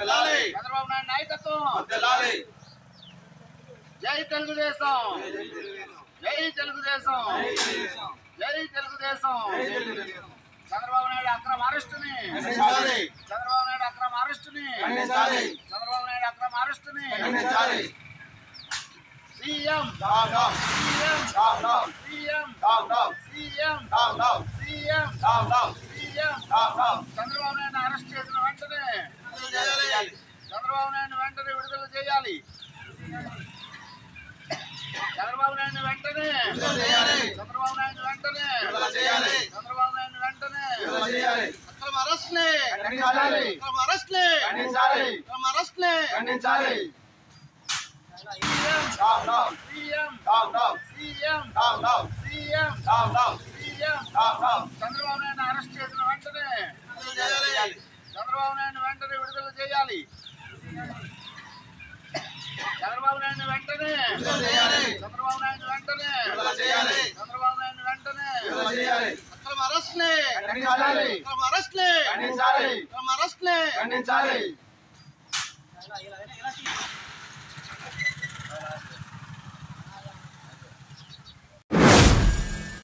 వర్ధిల్లాలి. చంద్రబాబు నాయుడు నాయకత్వం వర్ధిల్లాలి. జై తెలుగుదేశం జై తెలుగుదేశం జై తెలుగుదేశం చంద్రబాబు నాయుడు అక్రమ అరెస్టుని ఖండించాలి. చంద్రబాబు నాయుడు అక్రమ అరెస్టుని ఖండించాలి. చంద్రబాబు నాయుడు అక్రమ అరెస్టుని ఖండించాలి. CM down, down, CM down, down, CM down, down, CM down, down, CM down, down, CM down, down. Chandrababu Naidu arrest చేసిన వెంటనే విడుదల చేయాలి. చంద్రబాబు నాయుడు వెంటనే విడుదల చేయాలి చంద్రబాబు నాయుడు వెంటనే విడుదల చేయాలి. చంద్రబాబు నాయుడు వెంటనే విడుదల చేయాలి. చంద్రబాబు నాయుడు వెంటనే విడుదల చేయాలి. అక్రమ అరెస్ట్లే ఖండించాలి. అక్రమ అరెస్ట్లే ఖండించాలి. అక్రమ అరెస్ట్లే ఖండించాలి. CM down, down, CM down, down, CM down, down, CM down, down, CM down, down. Chandrababu Naidu arrest చేసిన వెంటనే విడుదల చేయాలి. చంద్రబాబు నాయుడు వెంటనే విడుదల చేయాలి చంద్రబాబు నాయుడు వెంటనే విడుదల చేయాలి. చంద్రబాబు నాయుడు వెంటనే విడుదల చేయాలి. చంద్రబాబు నాయుడు వెంటనే విడుదల చేయాలి. అక్రమ అరెస్ట్లే ఖండించాలి. అక్రమ అరెస్ట్లే ఖండించాలి. అక్రమ అరెస్ట్లే ఖండించాలి.